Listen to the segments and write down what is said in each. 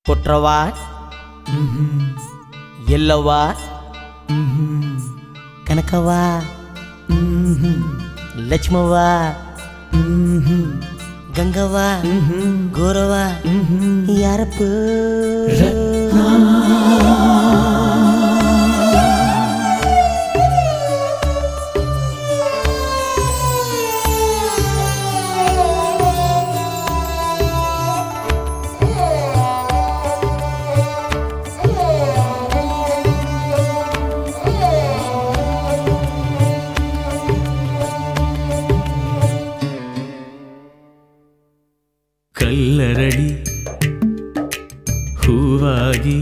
ಕೊಟ್ರವ ಎಲ್ಲವ್ವ ಕನಕವ್ವ ಲಕ್ಷ್ಮವ್ವ ಗಂಗವ್ವ ಗೋರವ್ವ ಯಾರಪ್ಪ ಕಲ್ಲರಳಿ ಹೂವಾಗಿ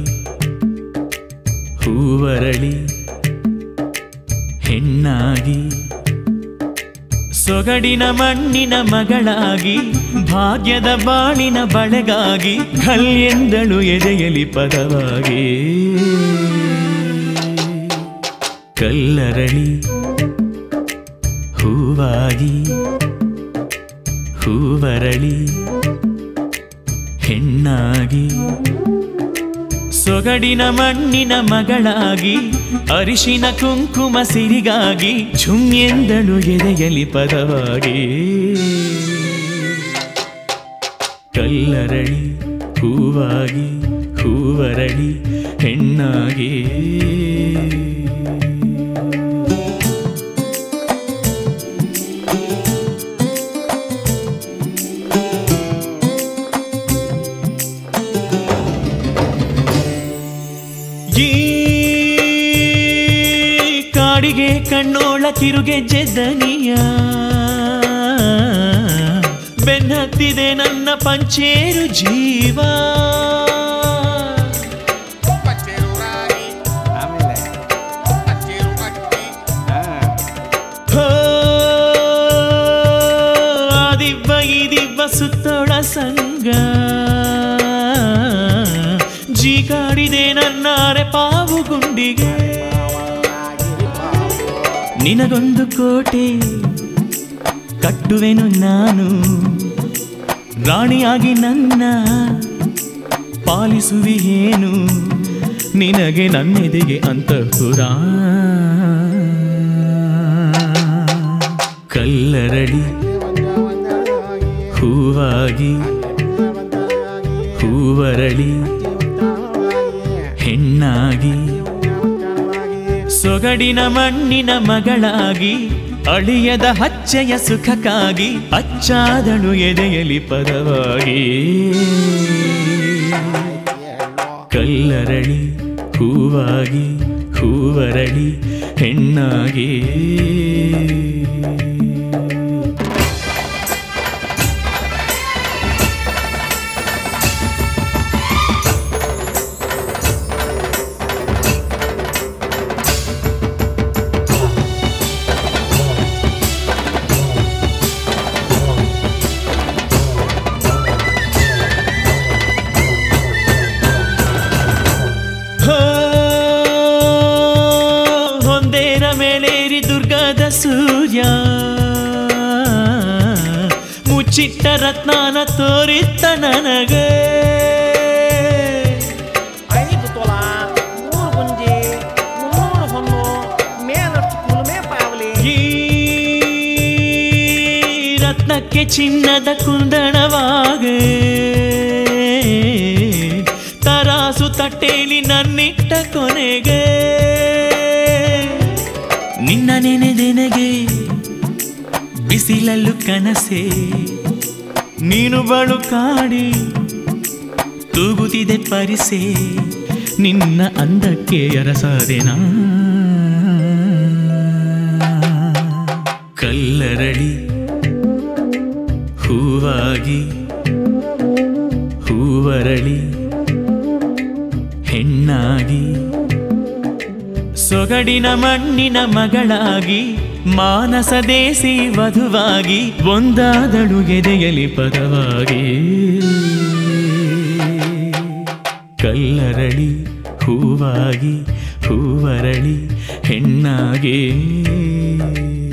ಹೂವರಳಿ ಹೆಣ್ಣಾಗಿ ಸೊಗಡಿನ ಮಣ್ಣಿನ ಮಗಳಾಗಿ ಭಾಗ್ಯದ ಬಾಳಿನ ಬಳೆಗಾಗಿ ಕಲ್ಯೆಂದಳು ಎದೆಯಲಿ ಪದವಾಗಿ ಕಲ್ಲರಳಿ ಹೂವಾಗಿ ಹೂವರಳಿ ಹೆಣ್ಣಾಗಿ ಸೊಗಡಿನ ಮಣ್ಣಿನ ಮಗಳಾಗಿ ಅರಿಶಿನ ಕುಂಕುಮ ಸಿರಿಗಾಗಿ ಝುಮ್ಯೆಂದಳು ಎದೆಯಲಿ ಪದವಾಗಿ ಕಲ್ಲರಳಿ ಹೂವಾಗಿ ಹೂವರಳಿ ಹೆಣ್ಣಾಗಿ ಈ ಕಾಡಿಗೆ ಕಣ್ಣೋಳ ಕಿರುಗೆಜ್ಜೆ ದನಿಯ ಬೆನ್ನತ್ತಿದೆ ನನ್ನ ಪಂಚೇರು ಜೀವ ಪಚ್ಚೇರು ರಾಗಿ ಆಮೇಲೆ ಪಚ್ಚೇರು ಅಕ್ಕಿ ಹಾ ಹೋ, ಆ ದಿವ್ವ ಈ ದಿವ್ವ ಸುತ್ತೋಳ ಸಂಗ ಜೀಗಾಡಿದೆ ನನ್ನ ಪಾವು ಗುಂಡಿಗೆ ನಿನಗೊಂದು ಕೋಟೆ ಕಟ್ಟುವೆನು ನಾನು ರಾಣಿಯಾಗಿ ನನ್ನ ಪಾಲಿಸುವಿಯೇನು ನಿನಗೆ ನನ್ನೆದೆಗೆ ಅಂತಃಪುರ ಕಲ್ಲರಳಿ ಹೂವಾಗಿ ಹೂವರಳಿ ಹೆಣ್ಣಾಗಿ ಸೊಗಡಿನ ಮಣ್ಣಿನ ಮಗಳಾಗಿ ಅಳಿಯದ ಹಚ್ಚೆಯ ಸುಖಕ್ಕಾಗಿ ಅಚ್ಚಾದಳು ಎದೆಯಲಿ ಪದವಾಗಿ ಕಲ್ಲರಳಿ ಹೂವಾಗಿ ಹೂವರಳಿ ಹೆಣ್ಣಾಗಿ ಹೋ, ಹೊಂದೇರ ಮೇಲೇರಿ ದುರ್ಗದ ಸೂರ್ಯ ಮುಚ್ಚಿಟ್ಟ ರತ್ನಾನ ತೋರಿತ್ತ ನನಗೆ ಐದು ತೊಲ ಮೂರು ಗುಂಜಿ ಮುನ್ನೂರು ಹೊನ್ನು ಮೇಲಷ್ಟು ಕುಲುಮೆ ಪಾವಲಿ ಈ ರತ್ನಕ್ಕೆ ಚಿನ್ನದ ಕುಂದಣವಾಗ ತರಾಸು ತಟ್ಟೇಲಿ ನನ್ನಿಟ್ಟ ಕೊನೆಗೆ ನಿನ್ನ ನೆನೆದೆನಗೆ ಬಿಸಿಲಲ್ಲೂ ಕನಸೆ ನೀನು ಬಳು ಕಾಡಿ ತೂಗುತ್ತಿದೆ ಪರಿಸೆ ನಿನ್ನ ಅಂದಕ್ಕೆ ಅರಸದೆನಾ ಕಲ್ಲರಳಿ ಹೂವಾಗಿ ಹೂವರಳಿ ಹೆಣ್ಣಾಗಿ ಸೊಗಡಿನ ಮಣ್ಣಿನ ಮಗಳಾಗಿ ಮಾನಸ ದೇಸಿ ವಧುವಾಗಿ ಒಂದಾದಳು ಎದೆಯಲಿ ಪದವಾಗಿ ಕಲ್ಲರಳಿ ಹೂವಾಗಿ ಹೂವರಳಿ ಹೆಣ್ಣಾಗಿ